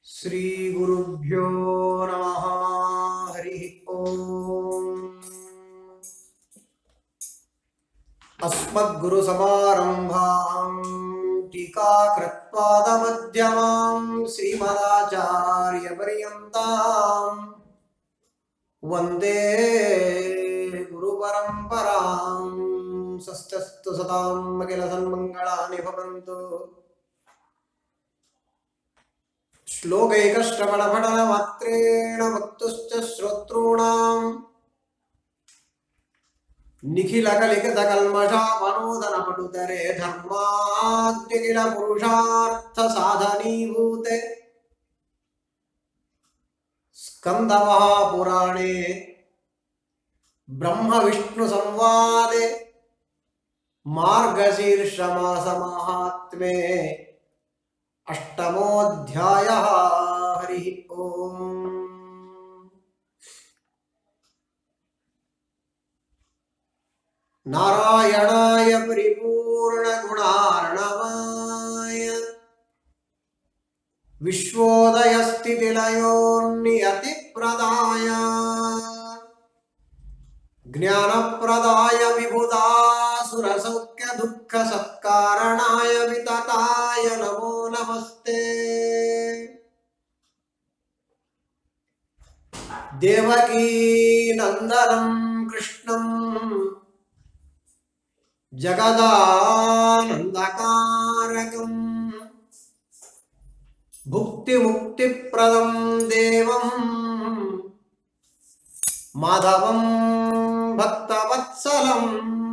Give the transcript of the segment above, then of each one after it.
श्रीगुरुभ्यो नमः हरिः ओम् अस्मद्गुरुसमारम्भाम् टीकाकृत्पादमध्यमाम् श्रीमदाचार्यपर्यन्ताम् वन्दे गुरुपरम्पराम् सस्तस्तु सदाम् अखिलसन्मङ्गलानि भवन्तु श्लोकैकश्रवणपठनमात्रेण वक्तुश्च श्रोतॄणाम् निखिलकलिकतकल्मषामनोदनपटुतरे धर्माद्यखिलपुरुषार्थसाधनीभूते स्कन्दमहापुराणे ब्रह्मविष्णुसंवादे मार्गशीर्षमासमाहात्म्ये अष्टमोऽध्यायः हरिः ओम् नारायणाय परिपूर्णगुणार्णवाय विश्वोदयस्थितिलयोन्नियतिप्रदाय ज्ञानप्रदाय विबुधासुरसौख्यदुःखसत्कारणाय वितताय नमो नमस्ते देवकीनन्दनं कृष्णम् जगदानन्दकारकम् भुक्तिमुक्तिप्रदं देवम् माधवं भक्तवत्सलम्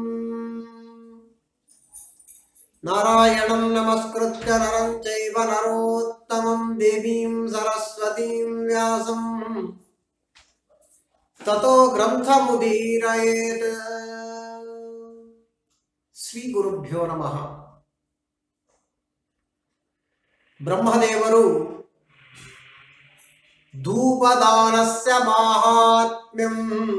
नारायणं नमस्कृत्य नरं चैव नरोत्तमं देवीं सरस्वतीं व्यासम् ततो ग्रन्थमुदीरयेत् ಶ್ರೀಗುರುಭ್ಯೋ ನಮಃ ಬ್ರಹ್ಮದೇವರು ಧೂಪದಾನಸ್ಯ ಮಾಹಾತ್ಮ್ಯಂ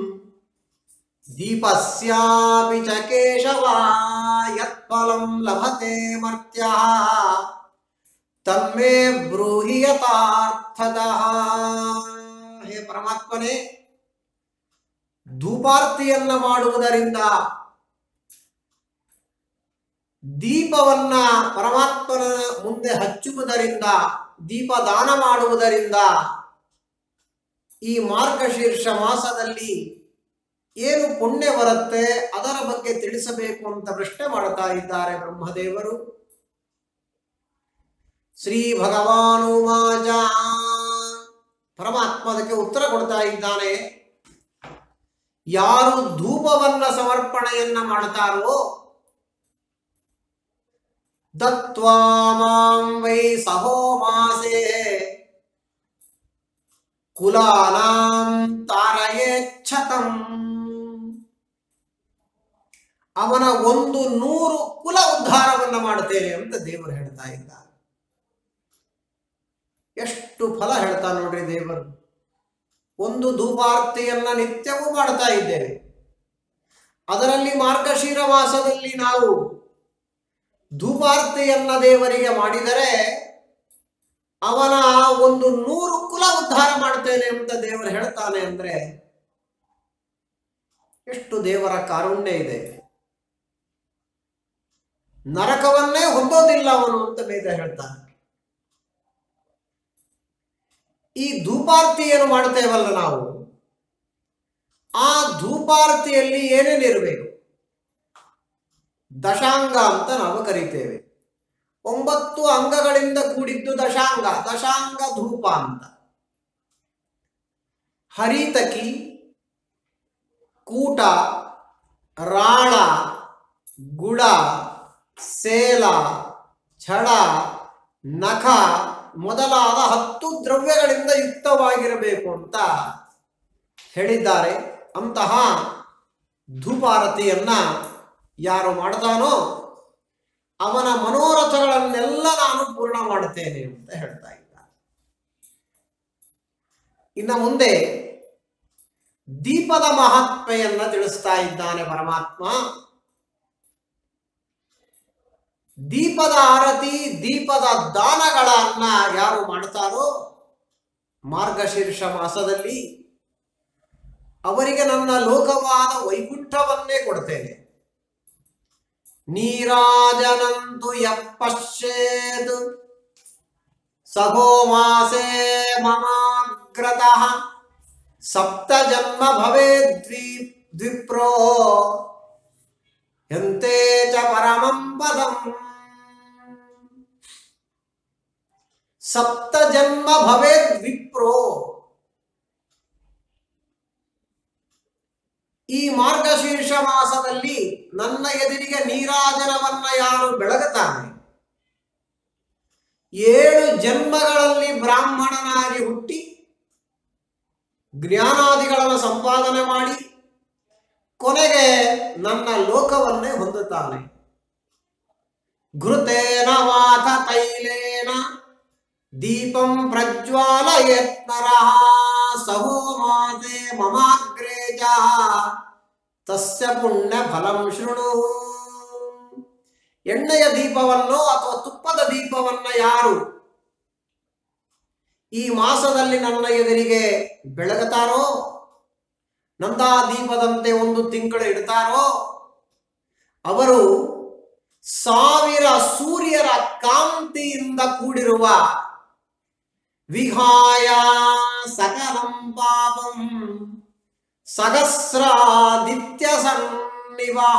ದೀಪಸ್ಯಾಪಿ ಚ ಕೇಶವ ಯತ್ಫಲಂ ಲಭತೆ ಮರ್ತ್ಯಃ ತನ್ಮೇ ಬ್ರೂಹಿ ಯಥಾರ್ಥತಃ ಹೇ ಪರಮಾತ್ಮನೇ ಧೂಪಾರ್ತಿಯನ್ನ ಮಾಡುವುದರಿಂದ ದೀಪವನ್ನ ಪರಮಾತ್ಮನ ಮುಂದೆ ಹಚ್ಚುವುದರಿಂದ ದೀಪದಾನ ಮಾಡುವುದರಿಂದ ಈ ಮಾರ್ಗಶೀರ್ಷ ಮಾಸದಲ್ಲಿ ಏನು ಪುಣ್ಯ ಬರುತ್ತೆ ಅದರ ಬಗ್ಗೆ ತಿಳಿಸಬೇಕು ಅಂತ ಪ್ರಶ್ನೆ ಮಾಡ್ತಾ ಇದ್ದಾರೆ ಬ್ರಹ್ಮದೇವರು ಶ್ರೀ ಭಗವಾನು ಮಾಜ ಪರಮಾತ್ಮ ಅದಕ್ಕೆ ಉತ್ತರ ಕೊಡ್ತಾ ಇದ್ದಾನೆ ಯಾರು ಧೂಪವನ್ನ ಸಮರ್ಪಣೆಯನ್ನ ಮಾಡ್ತಾರೋ ದತ್ವಾ ಮಾಂ ವೈ ಸಹೋಮಾಸೆ ಕುಲಾನಾಂ ತಾರಯೇಚ್ಛತಂ ಅವನ ಒಂದು ನೂರು ಕುಲ ಉದ್ಧಾರವನ್ನ ಮಾಡುತ್ತೇನೆ ಅಂತ ದೇವರು ಹೇಳ್ತಾ ಇದ್ದಾರೆ ಎಷ್ಟು ಫಲ ಹೇಳ್ತಾ ನೋಡ್ರಿ ದೇವರು ಒಂದು ಧೂಪಾರ್ತಿಯನ್ನ ನಿತ್ಯವೂ ಮಾಡ್ತಾ ಇದ್ದೇವೆ ಅದರಲ್ಲಿ ಮಾರ್ಗಶೀರ ಮಾಸದಲ್ಲಿ ನಾವು ಧೂಪಾರ್ತಿಯನ್ನ ದೇವರಿಗೆ ಮಾಡಿದರೆ ಅವನ ಒಂದು ನೂರು ಕುಲ ಉದ್ಧಾರ ಮಾಡ್ತೇನೆ ಅಂತ ದೇವರು ಹೇಳ್ತಾನೆ ಅಂದ್ರೆ ಎಷ್ಟು ದೇವರ ಕಾರುಣ್ಯ ಇದೆ ನರಕವನ್ನೇ ಹೊಂದೋದಿಲ್ಲ ಅವನು ಅಂತ ವೇದ ಹೇಳ್ತಾನೆ ಈ ಧೂಪಾರ್ತಿ ಏನು ಮಾಡ್ತೇವಲ್ಲ ನಾವು ಆ ಧೂಪಾರ್ತಿಯಲ್ಲಿ ಏನೇನಿರಬೇಕು ದಶಾಂಗ ಅಂತ ನಾವು ಕರಿತೇವೆ ಒಂಬತ್ತು ಅಂಗಗಳಿಂದ ಕೂಡಿದ್ದು ದಶಾಂಗ ದಶಾಂಗ ಧೂಪ ಅಂತ ಹರಿತಕಿ ಕೂಟ ರಾಳ ಗುಡ ಸೇಲ ಛಡ ನಖ ಮೊದಲಾದ ಹತ್ತು ದ್ರವ್ಯಗಳಿಂದ ಯುಕ್ತವಾಗಿರಬೇಕು ಅಂತ ಹೇಳಿದ್ದಾರೆ ಅಂತಹ ಧೂಪಾರತಿಯನ್ನ ಯಾರು ಮಾಡ್ತಾನೋ ಅವನ ಮನೋರಥಗಳನ್ನೆಲ್ಲ ನಾನು ಪೂರ್ಣ ಮಾಡುತ್ತೇನೆ ಅಂತ ಹೇಳ್ತಾ ಇದ್ದಾರೆ ಇನ್ನ ಮುಂದೆ ದೀಪದ ಮಹಾತ್ಮೆಯನ್ನ ತಿಳಿಸ್ತಾ ಇದ್ದಾನೆ ಪರಮಾತ್ಮ ದೀಪದ ಆರತಿ ದೀಪದ ದಾನಗಳನ್ನ ಯಾರು ಮಾಡ್ತಾರೋ ಮಾರ್ಗಶೀರ್ಷ ಮಾಸದಲ್ಲಿ ಅವರಿಗೆ ನನ್ನ ಲೋಕವಾದ ವೈಕುಂಠವನ್ನೇ ಕೊಡ್ತೇನೆ ನೀರಾಜನಂತು ಯಪ್ಪಶ್ಯೇತ್ ಸಹೋ ಮಾಸೇ ಮಮಾಗ್ರತಃ ಸಪ್ತ ಜನ್ಮ ಭವೇದ್ ದ್ವಿ ದ್ವಿಪ್ರೋ ಯಂತೆ ಚ ಪರಮಂ ಪದಂ ಸಪ್ತ ಜನ್ಮ ಭವೇದ್ ವಿಪ್ರೋ ಈ ಮಾರ್ಗಶೀರ್ಷ ಮಾಸದಲ್ಲಿ ನನ್ನ ಎದುರಿಗೆ ನೀರಾಜನವನ್ನ ಯಾರು ಬೆಳಗುತ್ತಾನೆ ಏಳು ಜನ್ಮಗಳಲ್ಲಿ ಬ್ರಾಹ್ಮಣನಾಗಿ ಹುಟ್ಟಿ ಜ್ಞಾನಾದಿಗಳನ್ನು ಸಂಪಾದನೆ ಮಾಡಿ ಕೊನೆಗೆ ನನ್ನ ಲೋಕವನ್ನೇ ಹೊಂದುತ್ತಾನೆ ಘೃತೇನ ವಾಥ ತೈಲೇನ ದೀಪಂ ಪ್ರಜ್ವಾಲಯತ್ನರಃ ಸಹೋ ಮಾತೆ ಮಮಾಗ್ರೇ ಚ ತಸ್ಯ ಪುಣ್ಯ ಫಲಂ ಶೃಣು ಎಣ್ಣೆಯ ದೀಪವನ್ನು ಅಥವಾ ತುಪ್ಪದ ದೀಪವನ್ನ ಯಾರು ಈ ಮಾಸದಲ್ಲಿ ನನ್ನ ಎದುರಿಗೆ ಬೆಳಗುತ್ತಾರೋ ನಂದಾ ದೀಪದಂತೆ ಒಂದು ತಿಂಗಳು ಇಡ್ತಾರೋ ಅವರು ಸಾವಿರ ಸೂರ್ಯರ ಕಾಂತಿಯಿಂದ ಕೂಡಿರುವ ವಿಹಾಯ ಸಕಲಂ ಪಾಪಂ ಸಹಸ್ರಾದಿತ್ಯ ಸನ್ನಿವಹ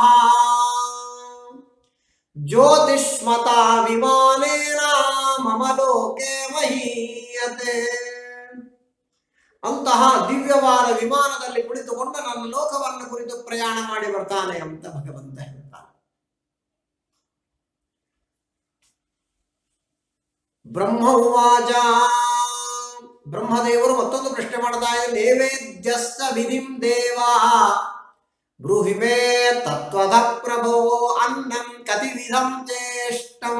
ಜ್ಯೋತಿಷ್ಮತ ವಿಮಾನೇನ ಮಮ ಲೋಕೆ ಮಹೀಯತೆ ಅಂತಹ ದಿವ್ಯವಾದ ವಿಮಾನದಲ್ಲಿ ಕುಳಿತುಕೊಂಡು ನನ್ನ ಲೋಕವನ್ನು ಕುರಿತು ಪ್ರಯಾಣ ಮಾಡಿ ಬರ್ತಾನೆ ಅಂತ ಭಗವಂತ ಹೇಳ್ತಾನೆ ಬ್ರಹ್ಮ ಉವಾಚ ಬ್ರಹ್ಮದೇವರು ಮತ್ತೊಂದು ಪ್ರಶ್ನೆ ಮಾಡ್ತಾ ಇದ್ದಾರೆ ನೈವೇದ್ಯಸ್ಸ ವಿಧಿಂ ದೇವಾ ಬ್ರೂಹಿ ಮೇ ತತ್ವದ ಪ್ರಭೋ ಅನ್ನಂ ಕತಿವಿಧಂ ಚೇಷ್ಟಂ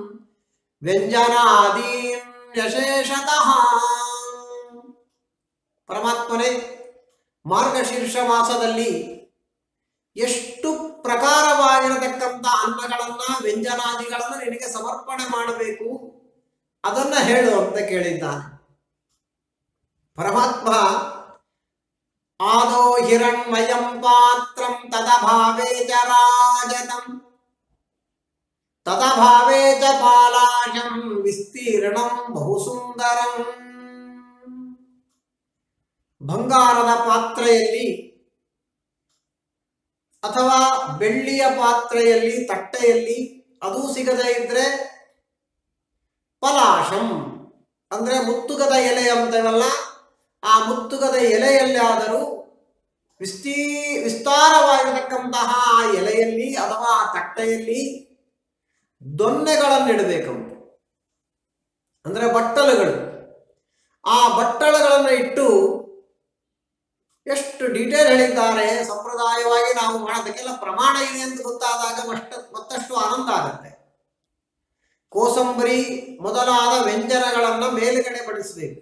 ವ್ಯಂಜನಾದೀನ್ ಯಶೇಷತಃ ಪರಮಾತ್ಮನೇ ಮಾರ್ಗಶೀರ್ಷ ಮಾಸದಲ್ಲಿ ಎಷ್ಟು ಪ್ರಕಾರವಾಗಿರತಕ್ಕಂಥ ಅನ್ನಗಳನ್ನ ವ್ಯಂಜನಾದಿಗಳನ್ನ ನಿನಗೆ ಸಮರ್ಪಣೆ ಮಾಡಬೇಕು ಅದನ್ನ ಹೇಳು ಅಂತ ಕೇಳಿದ್ದಾನೆ ಪರಮಾತ್ಮ ಆದೋ ಹಿರಣ್ಮಯಂ ಪಾತ್ರಂ ತದಭಾವೇ ಚ ರಾಜತಂ ತದಭಾವೇ ಚ ಪಾಲಾಶಂ ವಿಸ್ತೀರ್ಣಂ ಬಹು ಸುಂದರಂ ಬಂಗಾರದ ಪಾತ್ರೆಯಲ್ಲಿ ಅಥವಾ ಬೆಳ್ಳಿಯ ಪಾತ್ರೆಯಲ್ಲಿ ತಟ್ಟೆಯಲ್ಲಿ ಅದು ಸಿಗದೇ ಇದ್ರೆ ಪಲಾಶಂ ಅಂದ್ರೆ ಮುತ್ತುಗದ ಎಲೆ ಅಂತವಲ್ಲ ಆ ಮುತ್ತುಗದ ಎಲೆಯಲ್ಲಾದರೂ ವಿಸ್ತೀ ವಿಸ್ತಾರವಾಗಿರತಕ್ಕಂತಹ ಆ ಎಲೆಯಲ್ಲಿ ಅಥವಾ ಆ ತಟ್ಟೆಯಲ್ಲಿ ದೊನ್ನೆಗಳನ್ನು ಅಂದ್ರೆ ಬಟ್ಟಲುಗಳು ಆ ಬಟ್ಟಲುಗಳನ್ನು ಇಟ್ಟು ಎಷ್ಟು ಡೀಟೇಲ್ ಹೇಳಿದ್ದಾರೆ ಸಂಪ್ರದಾಯವಾಗಿ ನಾವು ಮಾಡೋದಕ್ಕೆಲ್ಲ ಪ್ರಮಾಣ ಇದೆ ಅಂತ ಗೊತ್ತಾದಾಗ ಮಷ್ಟ ಮತ್ತಷ್ಟು ಆನಂದ ಆಗುತ್ತೆ ಕೋಸಂಬರಿ ಮೊದಲಾದ ವ್ಯಂಜನಗಳನ್ನ ಮೇಲುಗಡೆ ಬಡಿಸಬೇಕು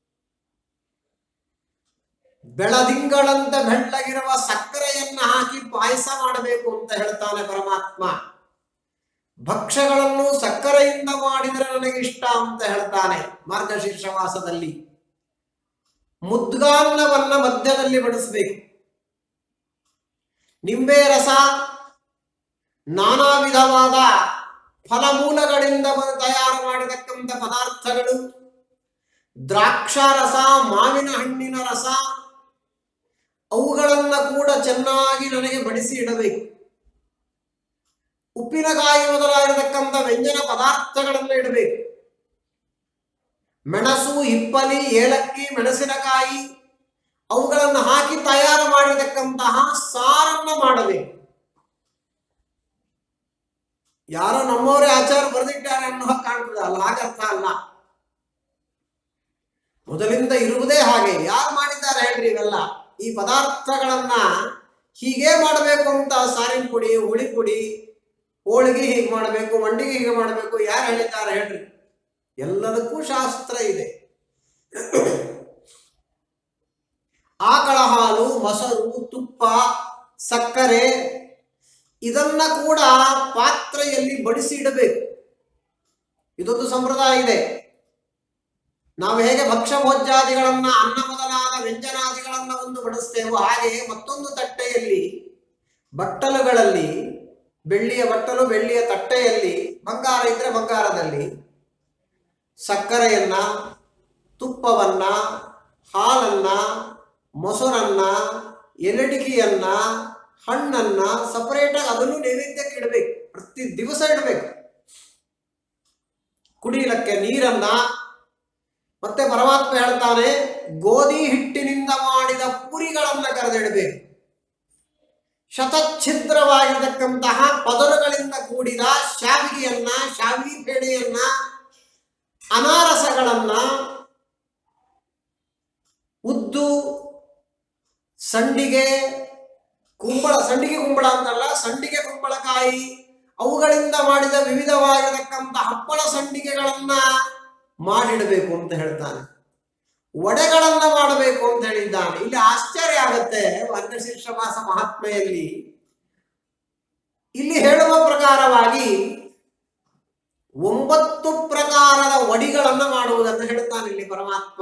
ಬೆಳದಿಂಗಳಂತ ಬೆಳ್ಳಗಿರುವ ಸಕ್ಕರೆಯನ್ನ ಹಾಕಿ ಪಾಯಸ ಮಾಡಬೇಕು ಅಂತ ಹೇಳ್ತಾನೆ ಪರಮಾತ್ಮ ಭಕ್ಷ್ಯಗಳನ್ನು ಸಕ್ಕರೆಯಿಂದ ಮಾಡಿದರೆ ನನಗೆ ಇಷ್ಟ ಅಂತ ಹೇಳ್ತಾನೆ ಮಾರ್ಗಶೀರ್ಷ ಮಾಸದಲ್ಲಿ ಮುದ್ಗಾನ್ನವನ್ನ ಮಧ್ಯದಲ್ಲಿ ಬಡಿಸಬೇಕು ನಿಂಬೆ ರಸ ನಾನಾ ವಿಧವಾದ ಫಲಮೂಲಗಳಿಂದ ಬ- ತಯಾರು ಮಾಡಿರತಕ್ಕಂಥ ಪದಾರ್ಥಗಳು ದ್ರಾಕ್ಷಾರಸ ಮಾವಿನ ಹಣ್ಣಿನ ರಸ ಅವುಗಳನ್ನ ಕೂಡ ಚೆನ್ನಾಗಿ ನನಗೆ ಬಡಿಸಿ ಇಡಬೇಕು ಉಪ್ಪಿನಕಾಯಿ ಮೊದಲಾಗಿರತಕ್ಕಂಥ ವ್ಯಂಜನ ಪದಾರ್ಥಗಳನ್ನು ಇಡಬೇಕು ಮೆಣಸು ಹಿಪ್ಪಲಿ ಏಲಕ್ಕಿ ಮೆಣಸಿನಕಾಯಿ ಅವುಗಳನ್ನು ಹಾಕಿ ತಯಾರು ಮಾಡಿರತಕ್ಕಂತಹ ಸಾರನ್ನ ಮಾಡಬೇಕು ಯಾರೋ ನಮ್ಮವರೇ ಆಚಾರ ಬರೆದಿದ್ದಾರೆ ಅನ್ನೋ ಹಾಗೆ ಕಾಣ್ತದೆ ಅಲ್ಲ ಹಾಗರ್ಥ ಅಲ್ಲ ಮೊದಲಿಂದ ಇರುವುದೇ ಹಾಗೆ ಯಾರು ಮಾಡಿದ್ದಾರೆ ಹೇಳ್ರಿ ಇವೆಲ್ಲ ಈ ಪದಾರ್ಥಗಳನ್ನ ಹೀಗೆ ಮಾಡಬೇಕು ಅಂತ ಸಾರಿನ ಪುಡಿ ಹುಳಿ ಪುಡಿ ಹೋಳಿಗೆ ಹೀಗೆ ಮಾಡಬೇಕು ಮಂಡಿಗೆ ಹೀಗೆ ಮಾಡಬೇಕು ಯಾರು ಹೇಳಿದ್ದಾರೆ ಹೇಳ್ರಿ ಎಲ್ಲದಕ್ಕೂ ಶಾಸ್ತ್ರ ಇದೆ ಆಕಳ ಹಾಲು ಮೊಸರು ತುಪ್ಪ ಸಕ್ಕರೆ ಇದನ್ನ ಕೂಡ ಪಾತ್ರೆಯಲ್ಲಿ ಬಡಿಸಿ ಇಡಬೇಕು ಇದೊಂದು ಸಂಪ್ರದಾಯ ಇದೆ ನಾವು ಹೇಗೆ ಭಕ್ಷ್ಯಭೋಜ್ಯಾದಿಗಳನ್ನ ಅನ್ನ ಮೊದಲಾದ ವ್ಯಂಜನಾದಿಗಳನ್ನ ಒಂದು ಬಡಿಸ್ತೇವೋ ಹಾಗೆ ಮತ್ತೊಂದು ತಟ್ಟೆಯಲ್ಲಿ ಬಟ್ಟಲುಗಳಲ್ಲಿ ಬೆಳ್ಳಿಯ ಬಟ್ಟಲು ಬೆಳ್ಳಿಯ ತಟ್ಟೆಯಲ್ಲಿ ಬಂಗಾರ ಇದ್ರೆ ಬಂಗಾರದಲ್ಲಿ ಸಕ್ಕರೆಯನ್ನ ತುಪ್ಪವನ್ನ ಹಾಲನ್ನ ಮೊಸರನ್ನ ಎಲಡಿಕೆಯನ್ನ ಹಣ್ಣನ್ನ ಸಪರೇಟಾಗಿ ಅದನ್ನು ನೈವೇದ್ಯಕ್ಕೆ ಇಡಬೇಕು ಪ್ರತಿ ದಿವಸ ಇಡಬೇಕು ಕುಡಿಯಲಕ್ಕೆ ನೀರನ್ನ ಮತ್ತೆ ಪರಮಾತ್ಮ ಹೇಳ್ತಾನೆ ಗೋಧಿ ಹಿಟ್ಟಿನಿಂದ ಮಾಡಿದ ಪುರಿಗಳನ್ನ ಕರೆದಿಡಬೇಕು ಶತಚ್ಛಿದ್ರವಾಗಿರತಕ್ಕಂತಹ ಪದರುಗಳಿಂದ ಕೂಡಿದ ಶಾವಿಗೆಯನ್ನ ಶಾವಿಗೆ ಪೇಡೆಯನ್ನ ಅನಾರಸಗಳನ್ನ ಉದ್ದು ಸಂಡಿಗೆ ಕುಂಬಳ ಸಂಡಿಗೆ ಕುಂಬಳ ಅಂತಲ್ಲ ಸಂಡಿಗೆ ಕುಂಬಳಕಾಯಿ ಅವುಗಳಿಂದ ಮಾಡಿದ ವಿವಿಧವಾಗಿರತಕ್ಕಂಥ ಹಪ್ಪಳ ಸಂಡಿಗೆಗಳನ್ನ ಮಾಡಿಡಬೇಕು ಅಂತ ಹೇಳ್ತಾನೆ ವಡೆಗಳನ್ನ ಮಾಡಬೇಕು ಅಂತ ಹೇಳಿದ್ದಾನೆ ಇಲ್ಲಿ ಆಶ್ಚರ್ಯ ಆಗತ್ತೆ ವರ್ಗಶೀರ್ಷ ಮಾಸ ಮಹಾತ್ಮೆಯಲ್ಲಿ ಇಲ್ಲಿ ಹೇಳುವ ಪ್ರಕಾರವಾಗಿ ಒಂಬತ್ತು ಪ್ರಕಾರದ ವಡಿಗಳನ್ನ ಮಾಡುವುದನ್ನು ಹೇಳ್ತಾನೆ ಇಲ್ಲಿ ಪರಮಾತ್ಮ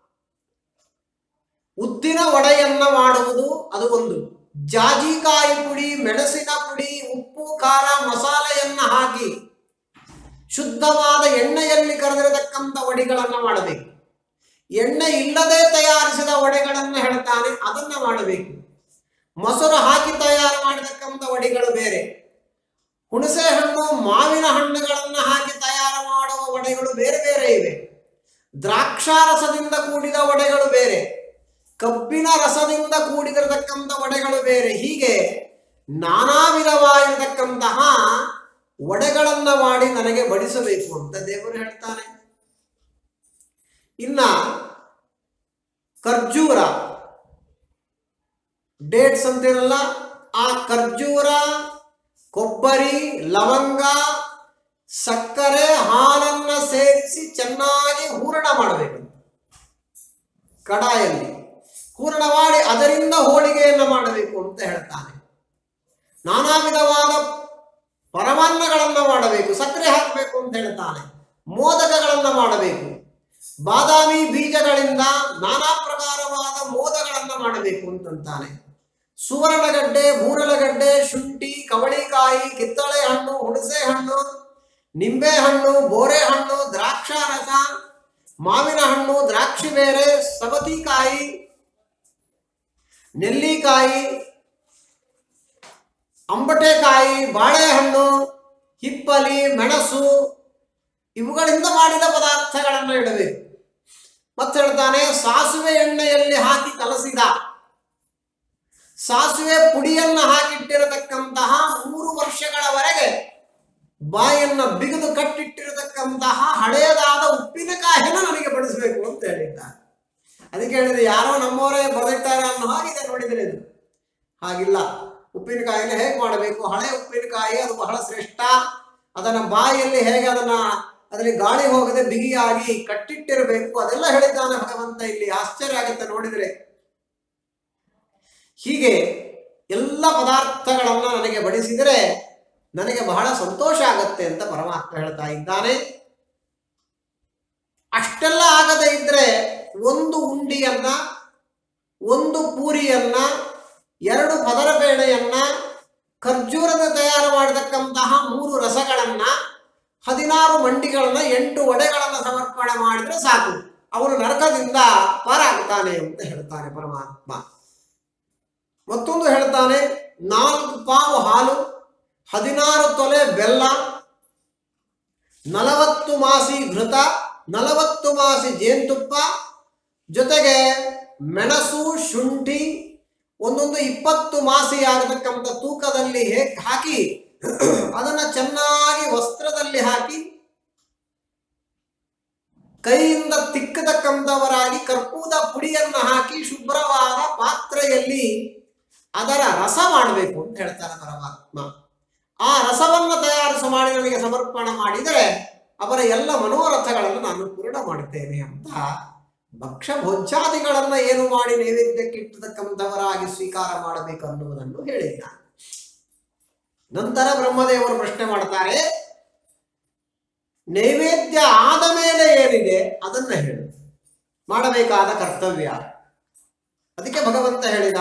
ಉದ್ದಿನ ವಡೆಯನ್ನ ಮಾಡುವುದು ಅದು ಒಂದು ಜಾಜಿಕಾಯಿ ಪುಡಿ ಮೆಣಸಿನ ಪುಡಿ ಉಪ್ಪು ಖಾರ ಮಸಾಲೆಯನ್ನ ಹಾಕಿ ಶುದ್ಧವಾದ ಎಣ್ಣೆಯಲ್ಲಿ ಕರೆದಿರತಕ್ಕಂಥ ವಡಿಗಳನ್ನ ಮಾಡಬೇಕು ಎಣ್ಣೆ ಇಲ್ಲದೆ ತಯಾರಿಸಿದ ವಡೆಗಳನ್ನ ಹೇಳ್ತಾನೆ ಅದನ್ನ ಮಾಡಬೇಕು ಮೊಸರು ಹಾಕಿ ತಯಾರು ಮಾಡತಕ್ಕಂಥ ವಡಿಗಳು ಬೇರೆ ಹುಣಸೆ ಹಣ್ಣು ಮಾವಿನ ಹಣ್ಣುಗಳನ್ನ ಹಾಕಿ ತಯಾರು ಮಾಡುವ ವಡೆಗಳು ಬೇರೆ ಬೇರೆ ಇವೆ ದ್ರಾಕ್ಷಾರಸದಿಂದ ಕೂಡಿದ ವಡೆಗಳು ಬೇರೆ ಕಬ್ಬಿನ ರಸದಿಂದ ಕೂಡಿದಿರತಕ್ಕಂಥ ವಡೆಗಳು ಬೇರೆ ಹೀಗೆ ನಾನಾ ವಿಧವಾಗಿರತಕ್ಕಂತಹ ವಡೆಗಳನ್ನ ಮಾಡಿ ನನಗೆ ಬಡಿಸಬೇಕು ಅಂತ ದೇವರು ಹೇಳ್ತಾನೆ ಇನ್ನ ಖರ್ಜೂರ ಡೇಟ್ಸ್ ಅಂತಿರಲ್ಲ ಆ ಖರ್ಜೂರ ಕೊಬ್ಬರಿ ಲವಂಗ ಸಕ್ಕರೆ ಹಾಲನ್ನ ಸೇರಿಸಿ ಚೆನ್ನಾಗಿ ಹೂರಣ ಮಾಡಬೇಕು ಕಡಾಯಲ್ಲಿ ಹೂರಣ ಮಾಡಿ ಅದರಿಂದ ಹೋಳಿಗೆಯನ್ನು ಮಾಡಬೇಕು ಅಂತ ಹೇಳ್ತಾನೆ ನಾನಾ ವಿಧವಾದ ಪರಮಾನ್ನಗಳನ್ನ ಮಾಡಬೇಕು ಸಕ್ಕರೆ ಹಾಕಬೇಕು ಅಂತ ಹೇಳ್ತಾನೆ ಮೋದಕಗಳನ್ನ ಮಾಡಬೇಕು ಬಾದಾಮಿ ಬೀಜಗಳಿಂದ ನಾನಾ ಪ್ರಕಾರವಾದ ಮೋದಗಳನ್ನ ಮಾಡಬೇಕು ಅಂತಂತಾನೆ ಸುವರ್ಣಗಡ್ಡೆ ಬೂರಲಗಡ್ಡೆ ಶುಂಠಿ ಕವಳಿಕಾಯಿ ಕಿತ್ತಳೆ ಹಣ್ಣು ಹುಣಸೆ ಹಣ್ಣು ನಿಂಬೆ ಹಣ್ಣು ಬೋರೆ ಹಣ್ಣು ದ್ರಾಕ್ಷಾರಸ ಮಾವಿನ ಹಣ್ಣು ದ್ರಾಕ್ಷಿ ಬೇರೆ ಸವತಿಕಾಯಿ ನೆಲ್ಲಿಕಾಯಿ ಅಂಬಟೆಕಾಯಿ ಬಾಳೆಹಣ್ಣು ಹಿಪ್ಪಲಿ ಮೆಣಸು ಇವುಗಳಿಂದ ಮಾಡಿದ ಪದಾರ್ಥಗಳನ್ನು ಇಡಬೇಕು ಮತ್ತೆ ಹೇಳ್ತಾನೆ ಸಾಸುವೆ ಎಣ್ಣೆಯಲ್ಲಿ ಹಾಕಿ ಕಲಸಿದ ಸಾಸುವೆ ಪುಡಿಯನ್ನ ಹಾಕಿಟ್ಟಿರತಕ್ಕಂತಹ ಮೂರು ವರ್ಷಗಳವರೆಗೆ ಬಾಯನ್ನ ಬಿಗಿದು ಕಟ್ಟಿಟ್ಟಿರತಕ್ಕಂತಹ ಹಳೆಯದಾದ ಉಪ್ಪಿನಕಾಯಿನ ನನಗೆ ಬಡಿಸಬೇಕು ಅಂತ ಹೇಳಿದ್ದಾರೆ ಅದಕ್ಕೆ ಹೇಳಿದೆ ಯಾರೋ ನಮ್ಮವರೇ ಬರೆದಿಟ್ಟಾರೆ ಅನ್ನೋ ಹಾಗಿದೆ ನೋಡಿದರೆ ಇದು ಹಾಗಿಲ್ಲ ಉಪ್ಪಿನಕಾಯಿನ ಹೇಗೆ ಮಾಡಬೇಕು ಹಳೆ ಉಪ್ಪಿನಕಾಯಿ ಅದು ಬಹಳ ಶ್ರೇಷ್ಠ ಅದನ್ನ ಬಾಯಲ್ಲಿ ಹೇಗೆ ಅದನ್ನ ಅದರಲ್ಲಿ ಗಾಳಿ ಹೋಗದೆ ಬಿಗಿಯಾಗಿ ಕಟ್ಟಿಟ್ಟಿರಬೇಕು ಅದೆಲ್ಲ ಹೇಳಿದ್ದಾನೆ ಭಗವಂತ ಇಲ್ಲಿ ಆಶ್ಚರ್ಯ ಆಗುತ್ತೆ ನೋಡಿದರೆ ಹೀಗೆ ಎಲ್ಲ ಪದಾರ್ಥಗಳನ್ನ ನನಗೆ ಬಡಿಸಿದರೆ ನನಗೆ ಬಹಳ ಸಂತೋಷ ಆಗತ್ತೆ ಅಂತ ಪರಮಾತ್ಮ ಹೇಳ್ತಾ ಇದ್ದಾನೆ ಅಷ್ಟೆಲ್ಲ ಆಗದೆ ಇದ್ರೆ ಒಂದು ಉಂಡಿಯನ್ನ ಒಂದು ಪೂರಿಯನ್ನ ಎರಡು ಪದರ ಬೇಳೆಯನ್ನ ಖರ್ಜೂರದ ತಯಾರು ಮಾಡತಕ್ಕಂತಹ ಮೂರು ರಸಗಳನ್ನ ಹದಿನಾರು ಮಂಡಿಗಳನ್ನ ಎಂಟು ವಡೆಗಳನ್ನ ಸಮರ್ಪಣೆ ಮಾಡಿದ್ರೆ ಸಾಕು ಅವನು ನರಕದಿಂದ ಪಾರಾಗ್ತಾನೆ ಅಂತ ಹೇಳ್ತಾನೆ ಪರಮಾತ್ಮ ಮತ್ತೊಂದು ಹೇಳ್ತಾನೆ ನಾಲ್ಕು ಪಾವು ಹಾಲು ಹದಿನಾರು ತೊಲೆ ಬೆಲ್ಲ ನಲವತ್ತು ಮಾಸಿ ಘೃತ ನಲವತ್ತು ಮಾಸಿ ಜೇನುತುಪ್ಪ ಜೊತೆಗೆ ಮೆಣಸು ಶುಂಠಿ ಒಂದೊಂದು ಇಪ್ಪತ್ತು ಮಾಸಿ ಆಗತಕ್ಕಂಥ ತೂಕದಲ್ಲಿ ಹೇ- ಹಾಕಿ ಅದನ್ನ ಚೆನ್ನಾಗಿ ವಸ್ತ್ರದಲ್ಲಿ ಹಾಕಿ ಕೈಯಿಂದ ತಿಕ್ಕತಕ್ಕಂಥವರಾಗಿ ಕರ್ಪೂದ ಪುಡಿಯನ್ನ ಹಾಕಿ ಶುಭ್ರವಾದ ಪಾತ್ರೆಯಲ್ಲಿ ಅದರ ರಸ ಮಾಡಬೇಕು ಅಂತ ಹೇಳ್ತಾರೆ ಪರಮಾತ್ಮ ಆ ರಸವನ್ನ ತಯಾರಿಸಿ ಮಾಡಿ ನನಗೆ ಸಮರ್ಪಣೆ ಮಾಡಿದರೆ ಅವರ ಎಲ್ಲ ಮನೋರಥಗಳನ್ನು ನಾನು ಪೂರ್ಣ ಮಾಡುತ್ತೇನೆ ಅಂತ ಭಕ್ಷ್ಯ ಭೋಜ್ಯಾದಿಗಳನ್ನ ಏನು ಮಾಡಿ ನೈವೇದ್ಯಕ್ಕೆ ಇಟ್ಟತಕ್ಕಂಥವರಾಗಿ ಸ್ವೀಕಾರ ಮಾಡಬೇಕು ಅನ್ನುವುದನ್ನು ಹೇಳಿದ್ದಾನೆ ನಂತರ ಬ್ರಹ್ಮದೇವರು ಪ್ರಶ್ನೆ ಮಾಡ್ತಾರೆ ನೈವೇದ್ಯ ಆದ ಮೇಲೆ ಏನಿದೆ ಅದನ್ನ ಹೇಳು ಮಾಡಬೇಕಾದ ಕರ್ತವ್ಯ ಅದಕ್ಕೆ ಭಗವಂತ ಹೇಳಿದ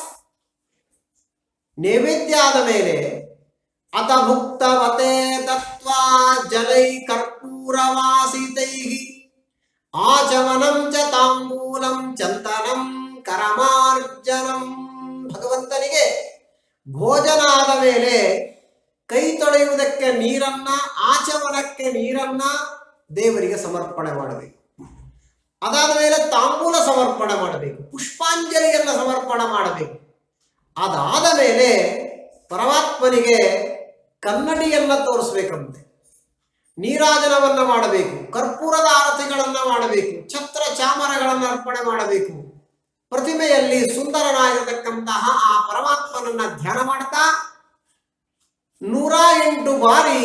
ನೈವೇದ್ಯ ಆದ ಮೇಲೆ ಅತ ಭುಕ್ತವತೆ ತತ್ವಾ ಜಲೈ ಕರ್ಪೂರವಾಸಿತೈ ಆಚಮನಂ ಚ ತಾಂಬೂಲಂ ಚಂತನಂ ಕರಮಾರ್ಜನಂ ಭಗವಂತನಿಗೆ ಭೋಜನ ಆದ ಮೇಲೆ ಕೈ ತೊಳೆಯುವುದಕ್ಕೆ ನೀರನ್ನ ಆಚಮನಕ್ಕೆ ನೀರನ್ನ ದೇವರಿಗೆ ಸಮರ್ಪಣೆ ಮಾಡಬೇಕು ಅದಾದ ಮೇಲೆ ತಾಂಬೂಲ ಸಮರ್ಪಣೆ ಮಾಡಬೇಕು ಪುಷ್ಪಾಂಜಲಿಯನ್ನ ಸಮರ್ಪಣೆ ಮಾಡಬೇಕು ಅದಾದ ಮೇಲೆ ಪರಮಾತ್ಮನಿಗೆ ಕನ್ನಡಿಯನ್ನ ತೋರಿಸ್ಬೇಕಂತೆ ನೀರಾಜನವನ್ನ ಮಾಡಬೇಕು ಕರ್ಪೂರದ ಆರತಿಗಳನ್ನ ಮಾಡಬೇಕು ಛತ್ರ ಚಾಮರಗಳನ್ನು ಅರ್ಪಣೆ ಮಾಡಬೇಕು ಪ್ರತಿಮೆಯಲ್ಲಿ ಸುಂದರನಾಗಿರತಕ್ಕಂತಹ ಆ ಪರಮಾತ್ಮನನ್ನ ಧ್ಯಾನ ಮಾಡ್ತಾ ನೂರ ಎಂಟು ಬಾರಿ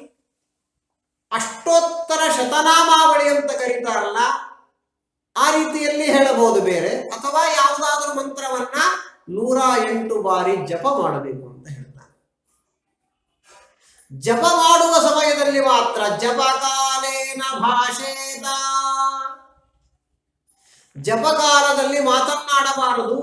ಅಷ್ಟೋತ್ತರ ಶತನಾಮಾವಳಿ ಅಂತ ಕರೀತಾರಲ್ಲ ಆ ರೀತಿಯಲ್ಲಿ ಹೇಳಬಹುದು ಬೇರೆ ಅಥವಾ ಯಾವುದಾದ್ರೂ ಮಂತ್ರವನ್ನ ನೂರ ಎಂಟು ಬಾರಿ ಜಪ ಮಾಡಬೇಕು ಅಂತ ಹೇಳ್ತಾರೆ ಜಪ ಮಾಡುವ ಸಮಯದಲ್ಲಿ ಮಾತ್ರ ಜಪಕಾಲೇನ ಭಾಷೇತ ಜಪಕಾಲದಲ್ಲಿ ಮಾತನಾಡಬಾರದು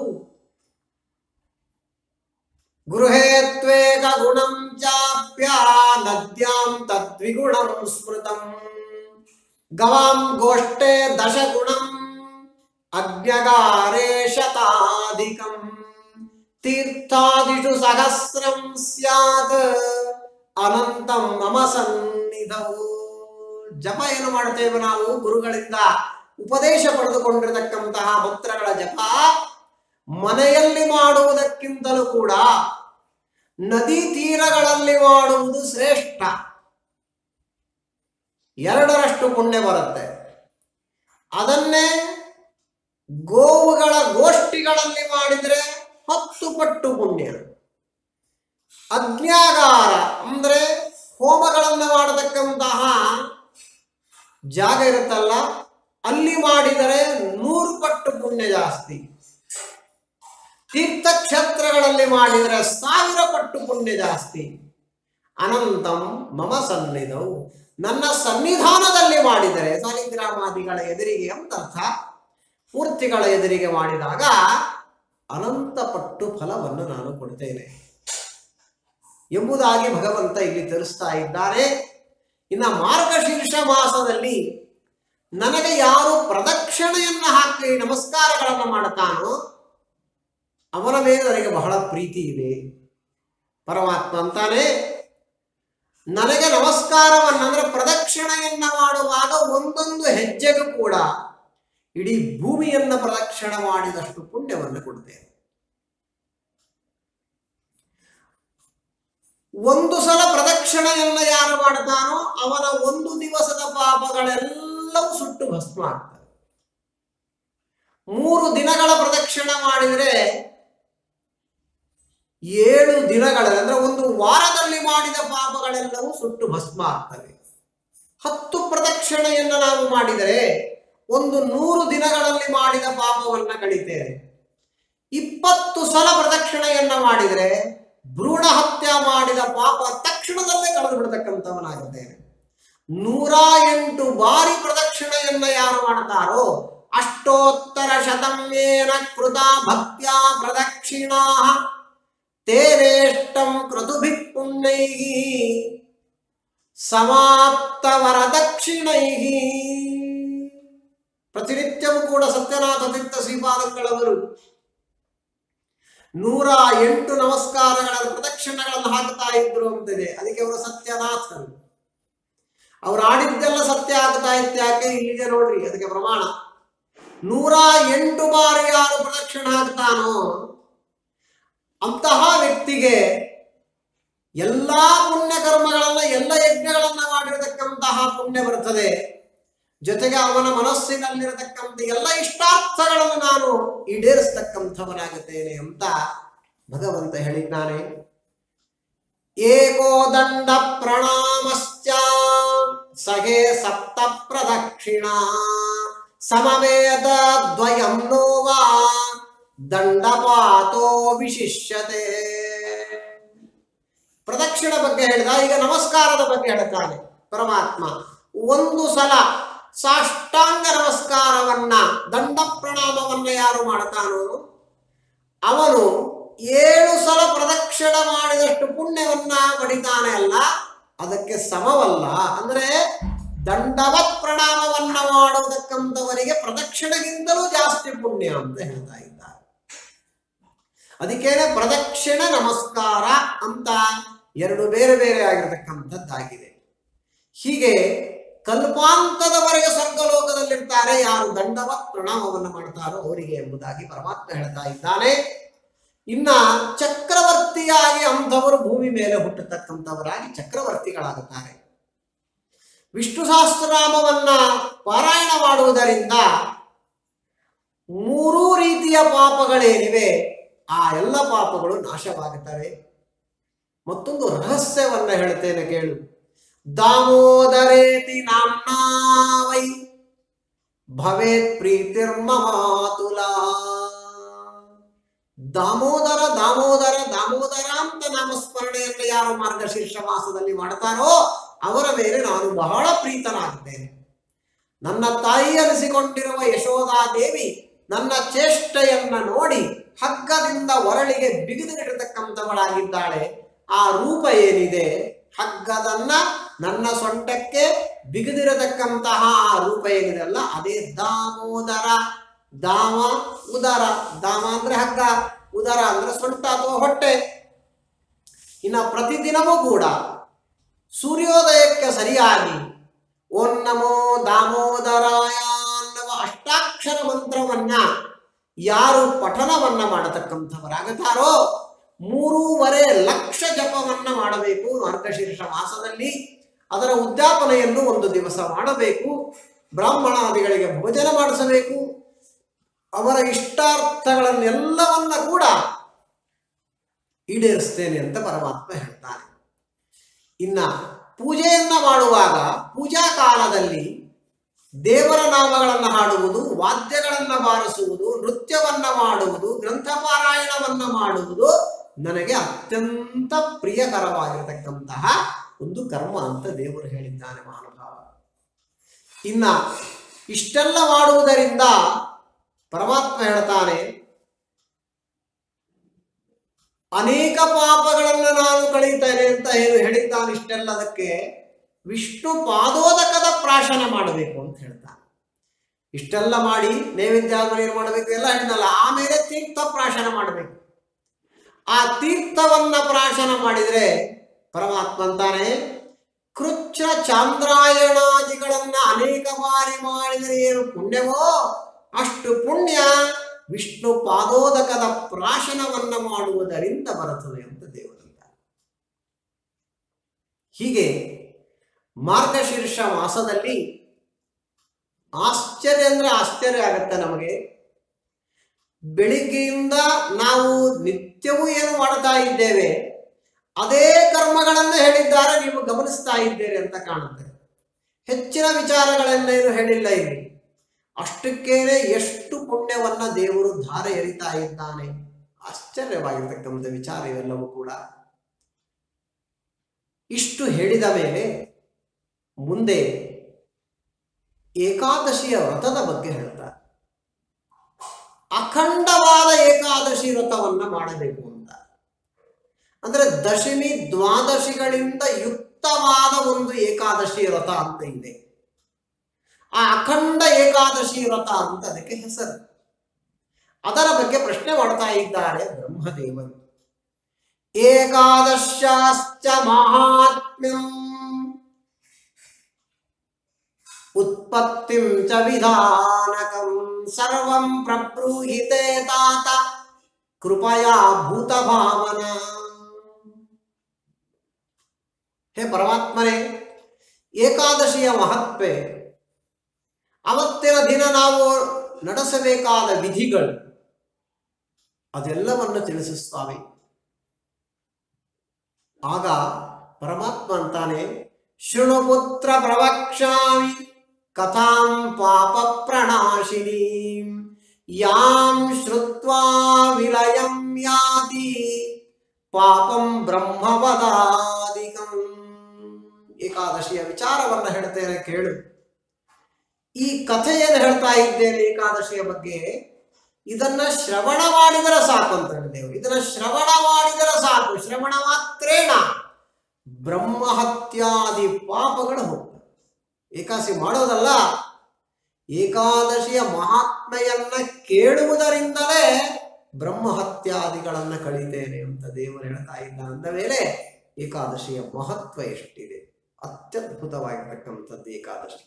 ಗೃಹೇ ತ್ವೇಕ ಗುಣಂ ಚಾಪ್ಯ ನದ್ಯಾಂ ತದ್ವಿಗುಣಂ ಸ್ಮೃತಂ ಗವಾಂ ಗೋಷ್ಠೆ ದಶಗುಣಂ ಅಜ್ಞಗಾರೇ ಶತಾಧಿಕಂ ತೀರ್ಥಾದಿಷು ಸಹಸ್ರಂ ಸ್ಯಾತ್ ಅನಂತಂ ಮಮ ಸನ್ನಿಧವು ಜಪ ಏನು ಮಾಡ್ತೇವೆ ನಾವು ಗುರುಗಳಿಂದ ಉಪದೇಶ ಪಡೆದುಕೊಂಡಿರತಕ್ಕಂತಹ ಮಂತ್ರಗಳ ಜಪ ಮನೆಯಲ್ಲಿ ಮಾಡುವುದಕ್ಕಿಂತಲೂ ಕೂಡ ನದಿ ತೀರಗಳಲ್ಲಿ ಮಾಡುವುದು ಶ್ರೇಷ್ಠ ಎರಡರಷ್ಟು ಪುಣ್ಯ ಬರುತ್ತೆ ಅದನ್ನೇ ಗೋವುಗಳ ಗೋಷ್ಠಿಗಳಲ್ಲಿ ಮಾಡಿದ್ರೆ ಹತ್ತು ಪಟ್ಟು ಪುಣ್ಯ ಅಜ್ಞಾಗಾರ ಅಂದ್ರೆ ಹೋಮಗಳನ್ನು ಮಾಡತಕ್ಕಂತಹ ಜಾಗ ಇರುತ್ತಲ್ಲ ಅಲ್ಲಿ ಮಾಡಿದರೆ ನೂರು ಪಟ್ಟು ಪುಣ್ಯ ಜಾಸ್ತಿ ತೀರ್ಥಕ್ಷೇತ್ರಗಳಲ್ಲಿ ಮಾಡಿದರೆ ಸಾವಿರ ಪಟ್ಟು ಪುಣ್ಯ ಜಾಸ್ತಿ ಅನಂತಂ ಮಮ ಸನ್ನಿಧವು ನನ್ನ ಸನ್ನಿಧಾನದಲ್ಲಿ ಮಾಡಿದರೆ ಸಾಲಿಗ್ರಾಮಾದಿಗಳ ಎದುರಿಗೆ ಅಂತ ಅರ್ಥ ಮೂರ್ತಿಗಳ ಎದುರಿಗೆ ಮಾಡಿದಾಗ ಅನಂತ ಪಟ್ಟು ಫಲವನ್ನು ನಾನು ಕೊಡ್ತೇನೆ ಎಂಬುದಾಗಿ ಭಗವಂತ ಇಲ್ಲಿ ತಿಳಿಸ್ತಾ ಇದ್ದಾರೆ ಇನ್ನ ಮಾರ್ಗಶೀರ್ಷ ಮಾಸದಲ್ಲಿ ನನಗೆ ಯಾರು ಪ್ರದಕ್ಷಿಣೆಯನ್ನ ಹಾಕಿ ನಮಸ್ಕಾರಗಳನ್ನು ಮಾಡುತ್ತಾನೋ ಅವನ ಮೇಲೆ ನನಗೆ ಬಹಳ ಪ್ರೀತಿ ಇದೆ ಪರಮಾತ್ಮ ಅಂತಾನೆ ನನಗೆ ನಮಸ್ಕಾರವನ್ನು ಅಂದ್ರೆ ಪ್ರದಕ್ಷಿಣೆಯನ್ನ ಮಾಡುವಾಗ ಒಂದೊಂದು ಹೆಜ್ಜೆಗೂ ಕೂಡ ಇಡೀ ಭೂಮಿಯನ್ನ ಪ್ರದಕ್ಷಿಣೆ ಮಾಡಿದಷ್ಟು ಪುಣ್ಯವನ್ನು ಕೊಡ್ತೇನೆ ಒಂದು ಸಲ ಪ್ರದಕ್ಷಿಣೆಯನ್ನ ಯಾರು ಮಾಡ್ತಾನೋ ಅವನ ಒಂದು ದಿವಸದ ಪಾಪಗಳೆಲ್ಲವೂ ಸುಟ್ಟು ಭಸ್ಮ ಆಗ್ತವೆ ಮೂರು ದಿನಗಳ ಪ್ರದಕ್ಷಿಣೆ ಮಾಡಿದರೆ ಏಳು ದಿನಗಳಲ್ಲಿ ಅಂದ್ರೆ ಒಂದು ವಾರದಲ್ಲಿ ಮಾಡಿದ ಪಾಪಗಳೆಲ್ಲವೂ ಸುಟ್ಟು ಭಸ್ಮ ಆಗ್ತವೆ ಹತ್ತು ಪ್ರದಕ್ಷಿಣೆಯನ್ನು ನಾವು ಮಾಡಿದರೆ ಒಂದು ನೂರು ದಿನಗಳಲ್ಲಿ ಮಾಡಿದ ಪಾಪವನ್ನ ಕಳಿತೇವೆ ಇಪ್ಪತ್ತು ಸಲ ಪ್ರದಕ್ಷಿಣೆಯನ್ನ ಮಾಡಿದರೆ ಭ್ರೂಣ ಹತ್ಯೆ ಮಾಡಿದ ಪಾಪ ತಕ್ಷಣದಲ್ಲೇ ಕಳೆದು ಬಿಡತಕ್ಕಂಥವನಾಗಿದ್ದೇನೆ ನೂರ ಎಂಟು ಬಾರಿ ಪ್ರದಕ್ಷಿಣೆಯನ್ನ ಯಾರು ಮಾಡ್ತಾರೋ ಅಷ್ಟೋತ್ತರ ಶತಮ್ಯೇನ ಕೃತ ಭಕ್ತ್ಯಾ ಪ್ರದಕ್ಷಿಣಾ ತೇರೇಷ್ಟಂ ಕ್ರತುಭಿ ಪುಣ್ಯೈ ಸಮಾಪ್ತ ವರದಕ್ಷಿಣೈ ಪ್ರತಿನಿತ್ಯವೂ ಕೂಡ ಸತ್ಯನಾಥ ತೀರ್ಥ ಶ್ರೀಪಾದಂಗಳವರು ನೂರ ಎಂಟು ನಮಸ್ಕಾರಗಳ ಪ್ರದಕ್ಷಿಣೆಗಳನ್ನು ಹಾಕ್ತಾ ಇದ್ರು ಅಂತಿದೆ ಅದಕ್ಕೆ ಅವರು ಸತ್ಯನಾಥರು ಅವ್ರು ಆಡಿದ್ದೆಲ್ಲ ಸತ್ಯ ಆಗ್ತಾ ಇತ್ತು ಯಾಕೆ ಇಲ್ಲಿದೆ ನೋಡ್ರಿ ಅದಕ್ಕೆ ಪ್ರಮಾಣ ನೂರ ಎಂಟು ಬಾರಿ ಯಾರು ಪ್ರದಕ್ಷಿಣೆ ಹಾಕ್ತಾನೋ ಅಂತಹ ವ್ಯಕ್ತಿಗೆ ಎಲ್ಲಾ ಪುಣ್ಯ ಕರ್ಮಗಳನ್ನ ಎಲ್ಲ ಯಜ್ಞಗಳನ್ನ ಮಾಡಿರತಕ್ಕಂತಹ ಪುಣ್ಯ ಬರ್ತದೆ ಜೊತೆಗೆ ಅವನ ಮನಸ್ಸಿನಲ್ಲಿರತಕ್ಕಂಥ ಎಲ್ಲ ಇಷ್ಟಾರ್ಥಗಳನ್ನು ನಾನು ಈಡೇರಿಸ್ತಕ್ಕಂಥವನಾಗುತ್ತೇನೆ ಅಂತ ಭಗವಂತ ಹೇಳಿದ್ದಾನೆ ಏಕೋ ದಂಡ ಪ್ರಣಾಮಶ್ಚ ಸಹೇ ಸಪ್ತ ಪ್ರದಕ್ಷಿಣ ಸಮವೇತ ದ್ವಯಂ ನೋವಾ ದಂಡಪಾತೋ ವಿಶಿಷ್ಯತೆ ಪ್ರದಕ್ಷಿಣ ಬಗ್ಗೆ ಹೇಳಿದ ಈಗ ನಮಸ್ಕಾರದ ಬಗ್ಗೆ ಹೇಳ್ತಾನೆ ಪರಮಾತ್ಮ ಒಂದು ಸಲ ಸಾಷ್ಟಾಂಗ ನಮಸ್ಕಾರವನ್ನ ದಂಡ ಯಾರು ಮಾಡ್ತಾನೋ ಅವನು ಏಳು ಸಲ ಪ್ರದಕ್ಷಿಣ ಮಾಡಿದಷ್ಟು ಪುಣ್ಯವನ್ನ ಪಡಿತಾನೆ ಅಲ್ಲ ಅದಕ್ಕೆ ಸಮವಲ್ಲ ಅಂದ್ರೆ ದಂಡವತ್ ಪ್ರಣಾಮವನ್ನ ಮಾಡುವುದಕ್ಕಂತವರಿಗೆ ಪ್ರದಕ್ಷಿಣೆಗಿಂತಲೂ ಜಾಸ್ತಿ ಪುಣ್ಯ ಅಂತ ಹೇಳ್ತಾ ಇದ್ದಾರೆ ಅದಕ್ಕೇನೆ ಪ್ರದಕ್ಷಿಣ ನಮಸ್ಕಾರ ಅಂತ ಎರಡು ಬೇರೆ ಬೇರೆ ಆಗಿರತಕ್ಕಂಥದ್ದಾಗಿದೆ ಹೀಗೆ ಕಲ್ಪಾಂತದವರೆಗೆ ಸ್ವರ್ಗಲೋಕದಲ್ಲಿರ್ತಾರೆ ಯಾರು ದಂಡವತ್ ಪ್ರಣಾಮವನ್ನು ಮಾಡ್ತಾರೋ ಅವರಿಗೆ ಎಂಬುದಾಗಿ ಪರಮಾತ್ಮ ಹೇಳ್ತಾ ಇದ್ದಾನೆ ಇನ್ನ ಚಕ್ರವರ್ತಿಯಾಗಿ ಅಂಥವರು ಭೂಮಿ ಮೇಲೆ ಹುಟ್ಟತಕ್ಕಂಥವರಾಗಿ ಚಕ್ರವರ್ತಿಗಳಾಗುತ್ತಾರೆ ವಿಷ್ಣು ಸಹಸ್ರನಾಮವನ್ನ ಪಾರಾಯಣ ಮಾಡುವುದರಿಂದ ಮೂರೂ ರೀತಿಯ ಪಾಪಗಳೇನಿವೆ ಆ ಎಲ್ಲ ಪಾಪಗಳು ನಾಶವಾಗುತ್ತವೆ ಮತ್ತೊಂದು ರಹಸ್ಯವನ್ನ ಹೇಳ್ತೇನೆ ಕೇಳು ದಾಮೋದರೇತಿ ನಾಮ್ನಾ ವೈ ಭವೇತ್ ಪ್ರೀತಿರ್ಮಮಾತುಲಾ ದಾಮೋದರ ದಾಮೋದರ ದಾಮೋದರ ಅಂತ ನಾಮಸ್ಮರಣೆಯನ್ನು ಯಾರು ಮಾರ್ಗಶೀರ್ಷ ಮಾಸದಲ್ಲಿ ಮಾಡ್ತಾರೋ ಅವರ ಮೇಲೆ ನಾನು ಬಹಳ ಪ್ರೀತನಾಗಿದ್ದೇನೆ ನನ್ನ ತಾಯಿ ಅನಿಸಿಕೊಂಡಿರುವ ಯಶೋಧಾದೇವಿ ನನ್ನ ಚೇಷ್ಟೆಯನ್ನ ನೋಡಿ ಹಗ್ಗದಿಂದ ಒರಳಿಗೆ ಬಿಗಿದುಗಿಡತಕ್ಕಂಥವಳಾಗಿದ್ದಾಳೆ ಆ ರೂಪ ಏನಿದೆ ಹಗ್ಗದನ್ನ ನನ್ನ ಸೊಂಟಕ್ಕೆ ಬಿಗಿದಿರತಕ್ಕಂತಹ ಆ ರೂಪ ಏನಿದೆ ಅಲ್ಲ ಅದೇ ದಾಮೋದರ ದಾಮ ಉದರ ದಾಮ ಅಂದ್ರೆ ಹಗ್ಗ ಉದರ ಅಂದ್ರೆ ಸೊಂಟ ಅಥವಾ ಹೊಟ್ಟೆ ಇನ್ನ ಪ್ರತಿದಿನವೂ ಕೂಡ ಸೂರ್ಯೋದಯಕ್ಕೆ ಸರಿಯಾಗಿ ಓಂ ನಮೋ ದಾಮೋದರಾಯ ಅನ್ನುವ ಅಷ್ಟಾಕ್ಷರ ಮಂತ್ರವನ್ನ ಯಾರು ಪಠನವನ್ನ ಮಾಡತಕ್ಕಂಥವರಾಗುತ್ತಾರೋ ಮೂರೂವರೆ ಲಕ್ಷ ಜಪವನ್ನ ಮಾಡಬೇಕು ಮಾರ್ಗಶೀರ್ಷ ಮಾಸದಲ್ಲಿ ಅದರ ಉದ್ಯಾಪನೆಯನ್ನು ಒಂದು ದಿವಸ ಮಾಡಬೇಕು ಬ್ರಾಹ್ಮಣಾದಿಗಳಿಗೆ ಭೋಜನ ಮಾಡಿಸಬೇಕು ಅವರ ಇಷ್ಟಾರ್ಥಗಳನ್ನೆಲ್ಲವನ್ನ ಕೂಡ ಈಡೇರಿಸ್ತೇನೆ ಅಂತ ಪರಮಾತ್ಮ ಹೇಳ್ತಾನೆ ಇನ್ನ ಪೂಜೆಯನ್ನ ಮಾಡುವಾಗ ಪೂಜಾ ಕಾಲದಲ್ಲಿ ದೇವರ ನಾಮಗಳನ್ನು ಹಾಡುವುದು ವಾದ್ಯಗಳನ್ನ ಬಾರಿಸುವುದು ನೃತ್ಯವನ್ನ ಮಾಡುವುದು ಗ್ರಂಥ ಪಾರಾಯಣವನ್ನ ಮಾಡುವುದು ನನಗೆ ಅತ್ಯಂತ ಪ್ರಿಯಕರವಾಗಿರತಕ್ಕಂತಹ ಒಂದು ಕರ್ಮ ಅಂತ ದೇವರು ಹೇಳಿದ್ದಾನೆ ಮಹಾನುಭಾವ ಇನ್ನ ಇಷ್ಟೆಲ್ಲ ಮಾಡುವುದರಿಂದ ಪರಮಾತ್ಮ ಹೇಳ್ತಾನೆ ಅನೇಕ ಪಾಪಗಳನ್ನು ನಾನು ಕಳೀತೇನೆ ಅಂತ ಏನು ಹೇಳಿದ್ದಾನೆ ಇಷ್ಟೆಲ್ಲದಕ್ಕೆ ವಿಷ್ಣು ಪಾದೋದಕದ ಪ್ರಾಶನ ಮಾಡಬೇಕು ಅಂತ ಹೇಳ್ತಾನೆ ಇಷ್ಟೆಲ್ಲ ಮಾಡಿ ನೈವೇದ್ಯಾಗಮನ ಏನು ಮಾಡಬೇಕು ಎಲ್ಲ ಹೇಳಿದಲ್ಲ ಆಮೇಲೆ ತೀರ್ಥ ಪ್ರಾಶನ ಮಾಡಬೇಕು ಆ ತೀರ್ಥವನ್ನ ಪ್ರಾಶನ ಮಾಡಿದ್ರೆ ಪರಮಾತ್ಮ ಅಂತಾನೆ ಕೃಚ್ಛ ಚಾಂದ್ರಾಯಣಾದಿಗಳನ್ನ ಅನೇಕ ಬಾರಿ ಮಾಡಿದರೆ ಏನು ಪುಣ್ಯವೋ ಅಷ್ಟು ಪುಣ್ಯ ವಿಷ್ಣು ಪಾದೋದಕದ ಪ್ರಾಶನವನ್ನ ಮಾಡುವುದರಿಂದ ಬರುತ್ತದೆ ಅಂತ ದೇವರಂತಾರೆ ಹೀಗೆ ಮಾರ್ಗಶೀರ್ಷ ಮಾಸದಲ್ಲಿ ಆಶ್ಚರ್ಯ ಅಂದ್ರೆ ಆಶ್ಚರ್ಯ ಆಗತ್ತೆ ನಮಗೆ ಬೆಳಿಗ್ಗೆಯಿಂದ ನಾವು ನಿತ್ಯವೂ ಏನು ಮಾಡ್ತಾ ಇದ್ದೇವೆ ಅದೇ ಕರ್ಮಗಳನ್ನು ಹೇಳಿದ್ದಾರೆ ನೀವು ಗಮನಿಸ್ತಾ ಇದ್ದೀರಿ ಅಂತ ಕಾಣುತ್ತೆ ಹೆಚ್ಚಿನ ವಿಚಾರಗಳನ್ನೇನು ಹೇಳಿಲ್ಲ ಇಲ್ಲಿ ಅಷ್ಟಕ್ಕೇನೆ ಎಷ್ಟು ಪುಣ್ಯವನ್ನ ದೇವರು ಧಾರೆ ಎರಿತಾ ಇದ್ದಾನೆ ಆಶ್ಚರ್ಯವಾಗಿರ್ತಕ್ಕಂಥ ವಿಚಾರ ಇವೆಲ್ಲವೂ ಕೂಡ ಇಷ್ಟು ಹೇಳಿದ ಮೇಲೆ ಮುಂದೆ ಏಕಾದಶಿಯ ವ್ರತದ ಬಗ್ಗೆ ಹೇಳ್ತಾರೆ ಅಖಂಡವಾದ ಏಕಾದಶಿ ವ್ರತವನ್ನ ಮಾಡಬೇಕು ಅಂತ ಅಂದ್ರೆ ದಶಮಿ ದ್ವಾದಶಿಗಳಿಂದ ಯುಕ್ತವಾದ ಒಂದು ಏಕಾದಶಿ ವ್ರತ ಅಂತ ಇದೆ ಆ ಅಖಂಡ ಏಕಾದಶಿ ವ್ರತ ಅಂತ ಅದಕ್ಕೆ ಹೆಸರು ಅದರ ಬಗ್ಗೆ ಪ್ರಶ್ನೆ ಮಾಡ್ತಾ ಇದ್ದಾರೆ ಬ್ರಹ್ಮದೇವರು ಏಕಾದಶ್ಯಾಶ್ಚ ಮಹಾತ್ಮ್ಯಂ ಉತ್ಪತ್ತಿಂ ಚ ವಿಧಾನಕಂ ಸರ್ವಂ ಪ್ರಬ್ರೂಹಿತೆ ತಾತ ಕೃಪಯಾ ಭೂತ ಭಾವನ ಹೇ ಪರಮಾತ್ಮನೇ ಏಕಾದಶಿಯ ಮಹತ್ವೆ ಅವತ್ತಿನ ದಿನ ನಾವು ನಡೆಸಬೇಕಾದ ವಿಧಿಗಳು ಅದೆಲ್ಲವನ್ನು ತಿಳಿಸಿಸ್ತಾವೆ ಆಗ ಪರಮಾತ್ಮ ಅಂತಾನೆ ಶೃಣುಪುತ್ರ ಪ್ರವಕ್ಷಾಮಿ ಕಥಾಂ ಪಾಪ ಪ್ರಣಾಶಿನಿ ಯಾಂ ಶ್ರುತ್ವಾ ವಿಲಯಂ ಯಾತಿ ಪಾಪಂ ಬ್ರಹ್ಮವದಾದಿಕಂ ಏಕಾದಶಿಯ ವಿಚಾರವನ್ನ ಹೇಳ್ತೇನೆ ಕೇಳು ಈ ಕಥೆಯನ್ನು ಹೇಳ್ತಾ ಇದ್ದೇನೆ ಏಕಾದಶಿಯ ಬಗ್ಗೆ ಇದನ್ನ ಶ್ರವಣ ಮಾಡಿದರೆ ಸಾಕು ಅಂತ ಹೇಳಿದೆವು ಇದನ್ನ ಶ್ರವಣ ಮಾಡಿದರೆ ಸಾಕು ಶ್ರವಣ ಮಾತ್ರೇಣ ಬ್ರಹ್ಮಹತ್ಯಾದಿ ಪಾಪಗಳು ಹೋಗ್ತವೆ ಏಕಾಸಿ ಮಾಡೋದಲ್ಲ ಏಕಾದಶಿಯ ಮಹಾತ್ಮೆಯನ್ನ ಕೇಳುವುದರಿಂದಲೇ ಬ್ರಹ್ಮಹತ್ಯಾದಿಗಳನ್ನ ಕಳಿತೇನೆ ಅಂತ ದೇವರು ಹೇಳ್ತಾ ಇದ್ದಾನೆ ಅಂದ ಮೇಲೆ ಏಕಾದಶಿಯ ಮಹತ್ವ ಎಷ್ಟಿದೆ ಅತ್ಯದ್ಭುತವಾಗಿರ್ತಕ್ಕಂಥದ್ದು ಏಕಾದಶಿ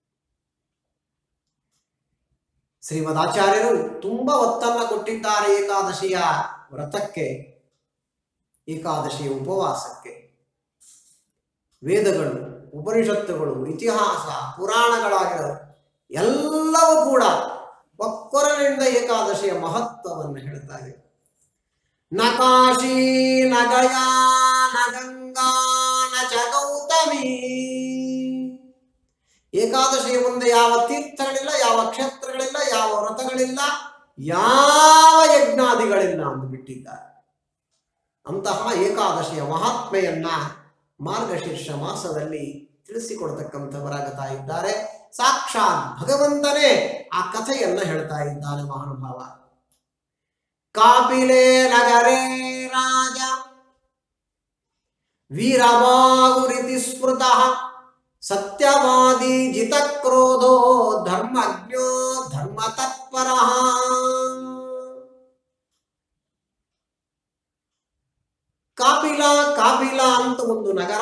ಶ್ರೀಮದಾಚಾರ್ಯರು ತುಂಬಾ ಒತ್ತನ್ನ ಕೊಟ್ಟಿದ್ದಾರೆ ಏಕಾದಶಿಯ ವ್ರತಕ್ಕೆ ಏಕಾದಶಿಯ ಉಪವಾಸಕ್ಕೆ ವೇದಗಳು ಉಪನಿಷತ್ತುಗಳು ಇತಿಹಾಸ ಪುರಾಣಗಳಾಗಿರೋ ಎಲ್ಲವೂ ಕೂಡ ಒಕ್ಕೊರಲಿಂದ ಏಕಾದಶಿಯ ಮಹತ್ವವನ್ನು ಹೇಳ್ತಾ ಇದೆ ನ ಕಾಶಿ ನ ಗಯಾ ನ ಗಂಗಾ ನ ಚ ಗೌತಮಿ ಏಕಾದಶಿಯ ಮುಂದೆ ಯಾವ ತೀರ್ಥಗಳಿಲ್ಲ ಯಾವ ಕ್ಷೇತ್ರಗಳಿಲ್ಲ ಯಾವ ವ್ರತಗಳಿಲ್ಲ ಯಾವ ಯಜ್ಞಾದಿಗಳಿಲ್ಲ ಅಂತ ಬಿಟ್ಟಿದ್ದಾರೆ ಅಂತಹ ಏಕಾದಶಿಯ ಮಹಾತ್ಮೆಯನ್ನ ಮಾರ್ಗಶೀರ್ಷ ಮಾಸದಲ್ಲಿ ತಿಳಿಸಿಕೊಡ್ತಕ್ಕಂಥವರಾಗುತ್ತಾ ಇದ್ದಾರೆ ಸಾಕ್ಷಾತ್ ಭಗವಂತನೇ ಆ ಕಥೆಯನ್ನ ಹೇಳ್ತಾ ಇದ್ದಾನೆ ಮಹಾನುಭಾವ ಕಾಪಿಲೆ ನಗರೇ ರಾಜ ವೀರವಾಗುರಿತಿ ಸ್ಮೃತಃ ಸತ್ಯವಾದಿ ಜಿತಕ್ರೋಧೋ ಧರ್ಮಜ್ಞೋ ಧರ್ಮ ತತ್ಪರ ಕಾಪಿಲ ಕಾಪಿಲ ಅಂತ ಒಂದು ನಗರ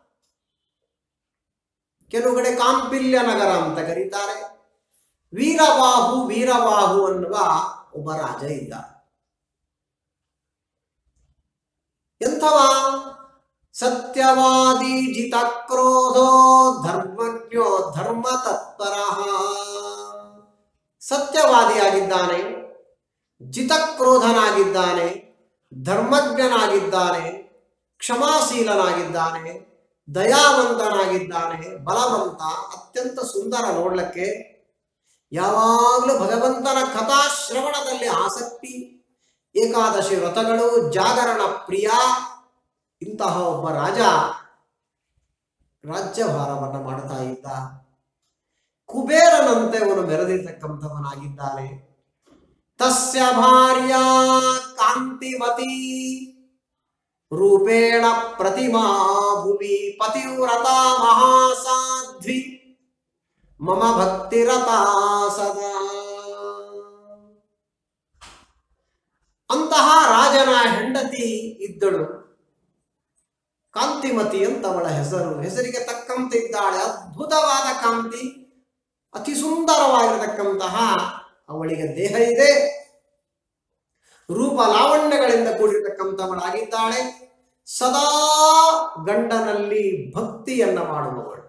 ಕೆಲವು ಕಡೆ ಕಾಂಪಿಲ್ಯ ನಗರ ಅಂತ ಕರೀತಾರೆ ವೀರಬಾಹು ವೀರಬಾಹು ಅನ್ನುವ ಒಬ್ಬ ರಾಜ ಇದ್ದ ಎಂಥವ ಸತ್ಯವಾದಿ ಜಿತಕ್ರೋಧೋ ಧರ್ಮಜ್ಞೋ ಧರ್ಮ ತತ್ಪರ ಸತ್ಯವಾದಿಯಾಗಿದ್ದಾನೆ ಜಿತಕ್ರೋಧನಾಗಿದ್ದಾನೆ ಧರ್ಮಜ್ಞನಾಗಿದ್ದಾನೆ ಕ್ಷಮಾಶೀಲನಾಗಿದ್ದಾನೆ ದಯಾವಂತನಾಗಿದ್ದಾನೆ ಬಲವಂತ ಅತ್ಯಂತ ಸುಂದರ ನೋಡ್ಲಿಕ್ಕೆ ಯಾವಾಗಲೂ ಭಗವಂತನ ಕಥಾಶ್ರವಣದಲ್ಲಿ ಆಸಕ್ತಿ ಏಕಾದಶಿ ವ್ರತಗಳು ಜಾಗರಣ ಪ್ರಿಯ ಇಂತಹ ಒಬ್ಬ ರಾಜ ರಾಜ್ಯಭಾರವನ್ನು ಮಾಡ್ತಾ ಇದ್ದ ಕುಬೇರನಂತೆ ಅವನು ಮೆರೆದಿರ್ತಕ್ಕಂಥವನಾಗಿದ್ದಾನೆ ತಸ್ಯ ಭಾರ್ಯ ಕಾಂತಿಮತಿ ರೂಪೇಣ ಪ್ರತಿಮಾ ಭುವಿ ಪತಿವ್ರತ ಮಹಾಸಾಧ್ವಿ ಮಮ ಭಕ್ತಿರತ ಸದಾ ಅಂತಹ ರಾಜನ ಹೆಂಡತಿ ಇದ್ದಳು ಕಾಂತಿಮತಿ ಅಂತ ಅವಳ ಹೆಸರು ಹೆಸರಿಗೆ ತಕ್ಕಂತೆ ಇದ್ದಾಳೆ ಅದ್ಭುತವಾದ ಕಾಂತಿ ಅತಿ ಸುಂದರವಾಗಿರತಕ್ಕಂತಹ ಅವಳಿಗೆ ದೇಹ ಇದೆ ರೂಪ ಲಾವಣ್ಯಗಳಿಂದ ಕೂಡಿರ್ತಕ್ಕಂಥವಳಾಗಿದ್ದಾಳೆ ಸದಾ ಗಂಡನಲ್ಲಿ ಭಕ್ತಿಯನ್ನ ಮಾಡುವವಳು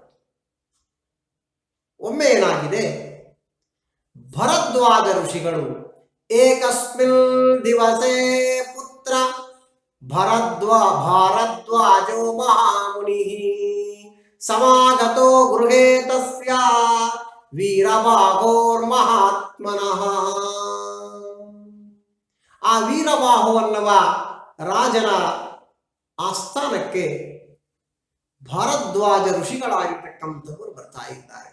ಒಮ್ಮೆ ಏನಾಗಿದೆ ಭರದ್ವಾಜ ಋಷಿಗಳು ಏಕಸ್ಮಿನ್ ದಿವಸೇ ಪುತ್ರ ಭರದ್ವಾ ಭಾರದ್ವಾಜೋ ಮಹಾಮುನಿ ಸಮಾಗತೋ ಗೃಹೇ ತಸ್ಯ ವೀರಬಾಹೋರ್ಮಹಾತ್ಮನಃ ಆ ವೀರಬಾಹುವನ್ನವ ರಾಜನ ಆಸ್ಥಾನಕ್ಕೆ ಭಾರದ್ವಾಜ ಋಷಿಗಳಾಗಿರ್ತಕ್ಕಂಥವರು ಬರ್ತಾ ಇದ್ದಾರೆ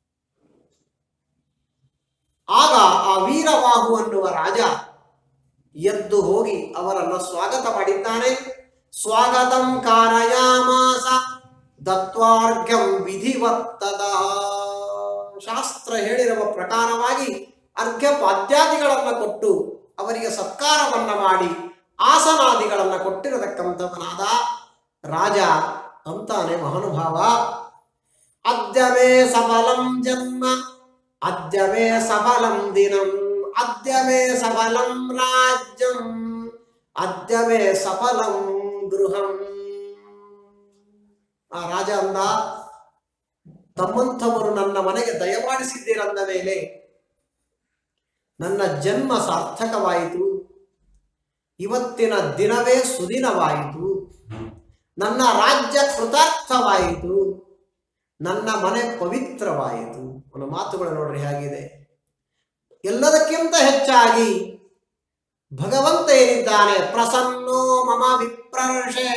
ಆಗ ಆ ವೀರಬಾಹು ಅನ್ನುವ ರಾಜ ಎದ್ದು ಹೋಗಿ ಅವರನ್ನು ಸ್ವಾಗತ ಮಾಡಿದ್ದಾನೆ ಸ್ವಾಗತಂ ಕಾರಯಾಮಾಸ ದತ್ವಾರ್ಘ್ಯಂ ವಿಧಿವತ್ತದ ಶಾಸ್ತ್ರ ಹೇಳಿರುವ ಪ್ರಕಾರವಾಗಿ ಅರ್ಘ್ಯ ಪಾದ್ಯಾದಿಗಳನ್ನ ಕೊಟ್ಟು ಅವರಿಗೆ ಸತ್ಕಾರವನ್ನ ಮಾಡಿ ಆಸನಾದಿಗಳನ್ನ ಕೊಟ್ಟಿರತಕ್ಕಂಥವನಾದ ರಾಜ ಅಂತಾನೆ ಮಹಾನುಭಾವ ಅದ್ಯ ಮೇ ಸಫಲಂ ಜನ್ಮ ಅದ್ಯ ಮೇ ಸಫಲಂ ದಿನಂ ಅದ್ಯ ಮೇ ಸಫಲಂ ರಾಜ್ಯಂ ಅದ್ಯ ಮೇ ಸಫಲಂ ಗೃಹಂ ಆ ರಾಜ ಅಂದ ತಮ್ಮಂಥವರು ನನ್ನ ಮನೆಗೆ ದಯಮಾಡಿಸಿದ್ದೀರಂದ ಮೇಲೆ ನನ್ನ ಜನ್ಮ ಸಾರ್ಥಕವಾಯಿತು ಇವತ್ತಿನ ದಿನವೇ ಸುದಿನವಾಯಿತು ನನ್ನ ರಾಜ್ಯ ಕೃತಾರ್ಥವಾಯಿತು ನನ್ನ ಮನೆ ಪವಿತ್ರವಾಯಿತು ಅವನ ಮಾತುಗಳು ನೋಡ್ರಿ ಹೇಗಿದೆ ಎಲ್ಲದಕ್ಕಿಂತ ಹೆಚ್ಚಾಗಿ ಭಗವಂತ ಏನಿದ್ದಾನೆ ಪ್ರಸನ್ನೋ ಮಮ ವಿಪ್ರರ್ಷೆ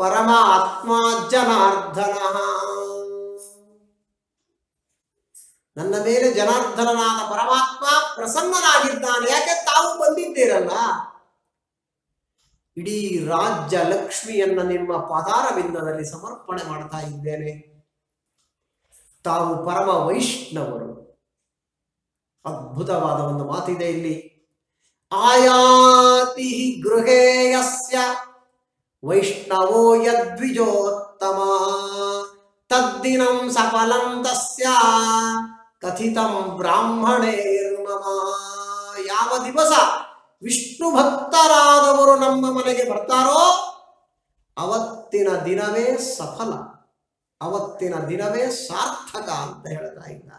ಪರಮಾತ್ಮ ಜನಾರ್ದನ ನನ್ನ ಮೇಲೆ ಜನಾರ್ದನನಾದ ಪರಮಾತ್ಮ ಪ್ರಸನ್ನನಾಗಿದ್ದಾನೆ ಯಾಕೆ ತಾವು ಬಂದಿದ್ದೀರಲ್ಲ ಇಡೀ ರಾಜ್ಯ ಲಕ್ಷ್ಮಿಯನ್ನ ನಿಮ್ಮ ಪದಾರವಿಂದದಲ್ಲಿ ಸಮರ್ಪಣೆ ಮಾಡ್ತಾ ಇದ್ದೇನೆ ತಾವು ಪರಮ ವೈಷ್ಣವರು ಅದ್ಭುತವಾದ ಒಂದು ಮಾತಿದೆ ಇಲ್ಲಿ ಆಯಾತಿ ಗೃಹೇ ಯಸ್ಯ ವೈಷ್ಣವೋ ಯದ್ವಿಜೋತ್ತಮ ತದ್ದಿನಂ ಸಫಲಂ ತಸ್ಯ ಕಥಿತಂ ಬ್ರಾಹ್ಮಣೇರ್ಮಮ ಯಾವ ದಿವಸ ವಿಷ್ಣು ಭಕ್ತರಾದವರು ನಮ್ಮ ಮನೆಗೆ ಬರ್ತಾರೋ ಅವತ್ತಿನ ದಿನವೇ ಸಫಲ ಅವತ್ತಿನ ದಿನವೇ ಸಾರ್ಥಕ ಅಂತ ಹೇಳ್ತಾ ಇದ್ದಾರೆ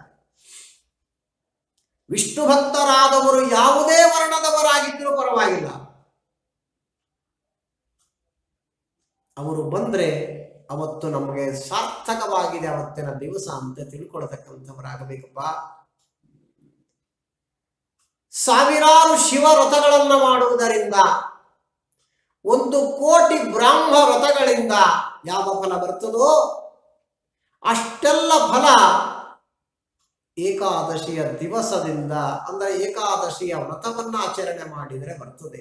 ವಿಷ್ಣು ಭಕ್ತರಾದವರು ಯಾವುದೇ ವರ್ಣದವರಾಗಿದ್ದರೂ ಪರವಾಗಿಲ್ಲ ಅವರು ಬಂದ್ರೆ ಅವತ್ತು ನಮಗೆ ಸಾರ್ಥಕವಾಗಿದೆ ಅವತ್ತಿನ ದಿವಸ ಅಂತ ತಿಳ್ಕೊಳ್ತಕ್ಕಂಥವರಾಗಬೇಕಪ್ಪ ಸಾವಿರಾರು ಶಿವ ವ್ರತಗಳನ್ನ ಮಾಡುವುದರಿಂದ ಒಂದು ಕೋಟಿ ಬ್ರಾಹ್ಮ ವ್ರತಗಳಿಂದ ಯಾವ ಫಲ ಬರ್ತದೋ ಅಷ್ಟೆಲ್ಲ ಫಲ ಏಕಾದಶಿಯ ದಿವಸದಿಂದ ಅಂದ್ರೆ ಏಕಾದಶಿಯ ವ್ರತವನ್ನ ಆಚರಣೆ ಮಾಡಿದರೆ ಬರ್ತದೆ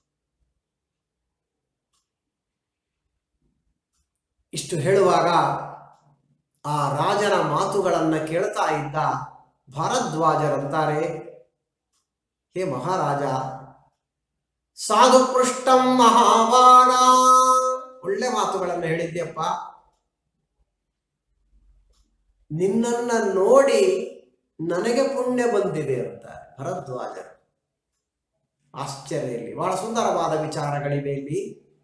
ಇಷ್ಟು ಹೇಳುವಾಗ ಆ ರಾಜನ ಮಾತುಗಳನ್ನ ಕೇಳ್ತಾ ಇದ್ದ ಭಾರದ್ವಾಜರಂತಾರೆ ಹೇ ಮಹಾರಾಜ ಸಾಧು ಪೃಷ್ಟಂ ಮಹಾಬಾಣ ಒಳ್ಳೆ ಮಾತುಗಳನ್ನು ಹೇಳಿದ್ಯಪ್ಪ ನಿನ್ನನ್ನ ನೋಡಿ ನನಗೆ ಪುಣ್ಯ ಬಂದಿದೆ ಅಂತ ಭರದ್ವಾಜರು ಆಶ್ಚರ್ಯ ಇಲ್ಲಿ ಬಹಳ ಸುಂದರವಾದ ವಿಚಾರಗಳಿವೆ ಇಲ್ಲಿ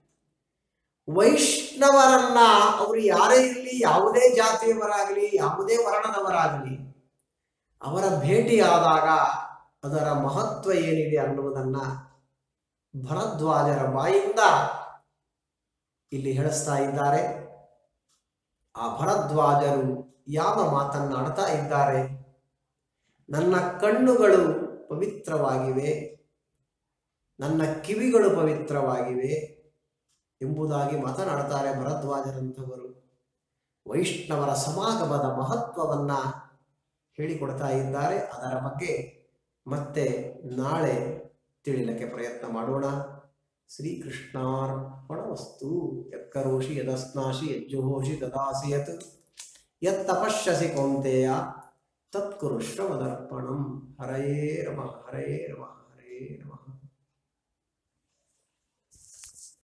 ವೈಷ್ಣವರನ್ನ ಅವರು ಯಾರೇ ಇರಲಿ ಯಾವುದೇ ಜಾತಿಯವರಾಗಲಿ ಯಾವುದೇ ವರ್ಣದವರಾಗಲಿ ಅವರ ಭೇಟಿಯಾದಾಗ ಅದರ ಮಹತ್ವ ಏನಿದೆ ಅನ್ನುವುದನ್ನ ಭರದ್ವಾಜರ ಬಾಯಿಂದ ಇಲ್ಲಿ ಹೇಳಿಸ್ತಾ ಇದ್ದಾರೆ ಆ ಭರದ್ವಾಜರು ಯಾವ ಮಾತನ್ನ ಆಡ್ತಾ ಇದ್ದಾರೆ ನನ್ನ ಕಣ್ಣುಗಳು ಪವಿತ್ರವಾಗಿವೆ ನನ್ನ ಕಿವಿಗಳು ಪವಿತ್ರವಾಗಿವೆ ಎಂಬುದಾಗಿ ಮಾತನಾಡ್ತಾರೆ ಭರದ್ವಾಜರಂಥವರು ವೈಷ್ಣವರ ಸಮಾಗಮದ ಮಹತ್ವವನ್ನ ಹೇಳಿಕೊಡ್ತಾ ಇದ್ದಾರೆ ಅದರ ಬಗ್ಗೆ ಮತ್ತೆ ನಾಳೆ ತಿಳಿಲಕ್ಕೆ ಪ್ರಯತ್ನ ಮಾಡೋಣ ಶ್ರೀಕೃಷ್ಣಾರ್ಪಣವಸ್ತು ಯತ್ಕರೋಷಿ ಯದಸ್ನಾಶಿ ಯಜ್ಜುಹೋಷಿ ದದಾಸಿ ಯತ್ ಯತ್ತಪಶ್ಯಸಿ ಕೌಂತೆಯ ತತ್ಕುರು ಶ್ರಮದರ್ಪಣಂ ಹರಯೇ ರಮ ಹರಯೇ ರಮ ಹರೇ ರಮ